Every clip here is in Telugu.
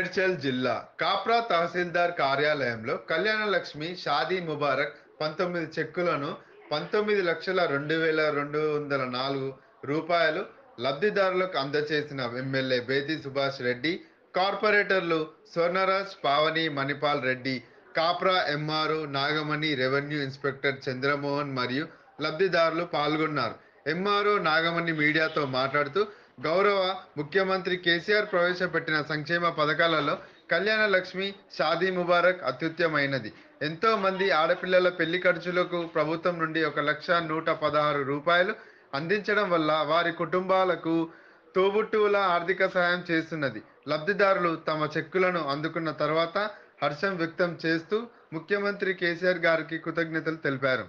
మేడ్చల్ జిల్లా కాప్రా తహసీల్దార్ కార్యాలయంలో కళ్యాణ లక్ష్మి షాదీ ముబారక్ పంతొమ్మిది చెక్కులను పంతొమ్మిది లక్షల రెండు వేల రెండు వందల నాలుగు రూపాయలు లబ్ధిదారులకు అందజేసిన ఎమ్మెల్యే బేతి సుభాష్ రెడ్డి కార్పొరేటర్లు Swarnaraj Pavani Manipal Reddy Kapra MRO Nagamani revenue inspector Chandramohan మరియు లబ్ధిదారులు పాల్గొన్నారు ఎంఆర్ఓ నాగమణి మీడియాతో మాట్లాడుతూ గౌరవ ముఖ్యమంత్రి కేసీఆర్ ప్రవేశపెట్టిన సంక్షేమ పథకాలలో కళ్యాణ లక్ష్మి షాదీ ముబారక్ అత్యుత్తమైనది ఎంతో మంది ఆడపిల్లల పెళ్లి ఖర్చులకు ప్రభుత్వం నుండి ఒక లక్ష నూట పదహారు రూపాయలు అందించడం వల్ల వారి కుటుంబాలకు తోబుట్టువుల ఆర్థిక సహాయం చేస్తున్నది లబ్ధిదారులు తమ చెక్కులను అందుకున్న తర్వాత హర్షం వ్యక్తం చేస్తూ ముఖ్యమంత్రి కేసీఆర్ గారికి కృతజ్ఞతలు తెలిపారు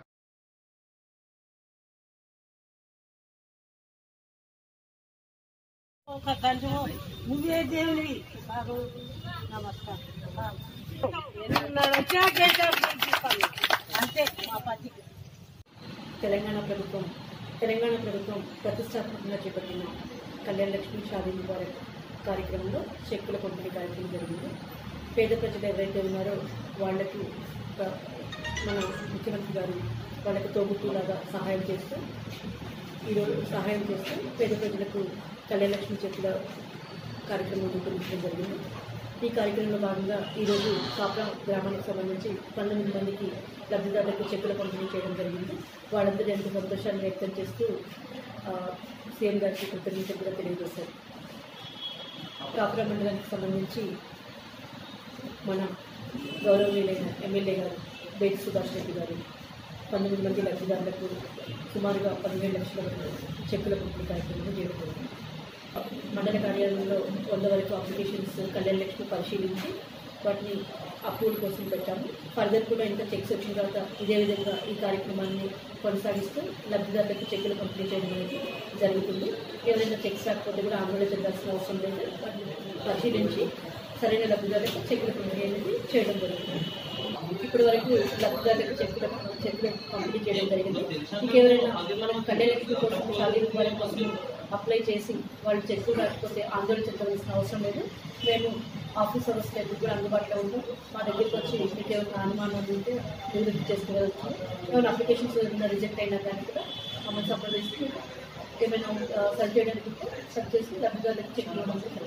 ఒక కంచుము నువ్వే దేవుడివి బాబు నమస్కారం ఎన్నున్నాడు వచ్చా చేశాడు చెప్పాలి. అంతే మా పతి తెలంగాణ ప్రభుత్వం తెలంగాణ ప్రభుత్వం ప్రతిష్టాత్మకంగా చేపట్టిన కళ్యాణ లక్ష్మి షాదీ ముబారక్ కార్యక్రమంలో చెక్కుల పంపిణీ కార్యక్రమం జరిగింది పేద ప్రజలు ఎవరైతే ఉన్నారో వాళ్ళకి ఒక మన ముఖ్యమంత్రి గారు వాళ్ళకి తోబుట్టులాగా సహాయం చేస్తూ ఈరోజు సహాయం చేస్తూ పేద ప్రజలకు కళ్యాణ లక్ష్మి చెక్కుల కార్యక్రమం రూపొందించడం జరిగింది ఈ కార్యక్రమంలో భాగంగా ఈరోజు కాప్రా గ్రామానికి సంబంధించి పంతొమ్మిది మందికి లబ్ధిదారులకు చెక్కుల పంపిణీ చేయడం జరిగింది వాళ్ళందరూ ఎంతో సంతోషాన్ని వ్యక్తం చేస్తూ ఆ, సీఎం గారికి కృతజ్ఞతలు కూడా తెలియజేశారు కాప్రా మండలానికి సంబంధించి మన గౌరవనీయులైన ఎమ్మెల్యే గారు బేటి సుభాష్ రెడ్డి గారు పంతొమ్మిది మంది లబ్ధిదారులకు సుమారుగా పదిహేడు లక్షల వరకు చెక్కుల పంపిణీ కార్యక్రమం చేయడం మండల కార్యాలయంలో వంద వరకు అప్లికేషన్స్ కళ్యాణ లక్ష్మి పరిశీలించి వాటిని అప్రూవల్ కోసం పెట్టాము ఫర్దర్ కూడా ఇంకా చెక్స్ వచ్చిన తర్వాత ఇదే విధంగా ఈ కార్యక్రమాన్ని కొనసాగిస్తూ లబ్ధిదారులకు చెక్కులు పంపిణీ చేయడం అనేది జరుగుతుంది ఎవరైనా చెక్స్ రాకపోతే కూడా ఆందోళన చెందాల్సిన అవసరం లేదు వాటిని పరిశీలించి సరైన లబ్ధిదారులకు చెక్కుల పంపిణీ అనేది చేయడం జరుగుతుంది ఇప్పటి వరకు లబ్ధిదారులకు చెక్కుల చెక్కులు పంపిణీ చేయడం జరిగింది ఇంకెవరైనా మనం కళ్యాణ లక్ష్మి కోసం షాదీ ముబారక్ కోసం అప్లై చేసి వాళ్ళు చెక్కులు రాకపోతే ఆందోళన చెందవలసిన అవసరం లేదు మేము ఆఫీస్ అవర్స్ టైపు కూడా అందుబాటులో ఉంటాం మా దగ్గరికి వచ్చి మీకు ఏమైనా అనుమానాలు ఉంటే నివృత్తి చేసుకోగలుగుతాం ఏమైనా అప్లికేషన్స్ ఏమైనా రిజెక్ట్ అయినా కానీ కూడా మమ్మల్ని సంప్రదిస్తూ ఏమైనా సరి చేయడానికి ఉంటే సరి చేసి లబ్ధిదారులకు చెక్కులు పంపిణీ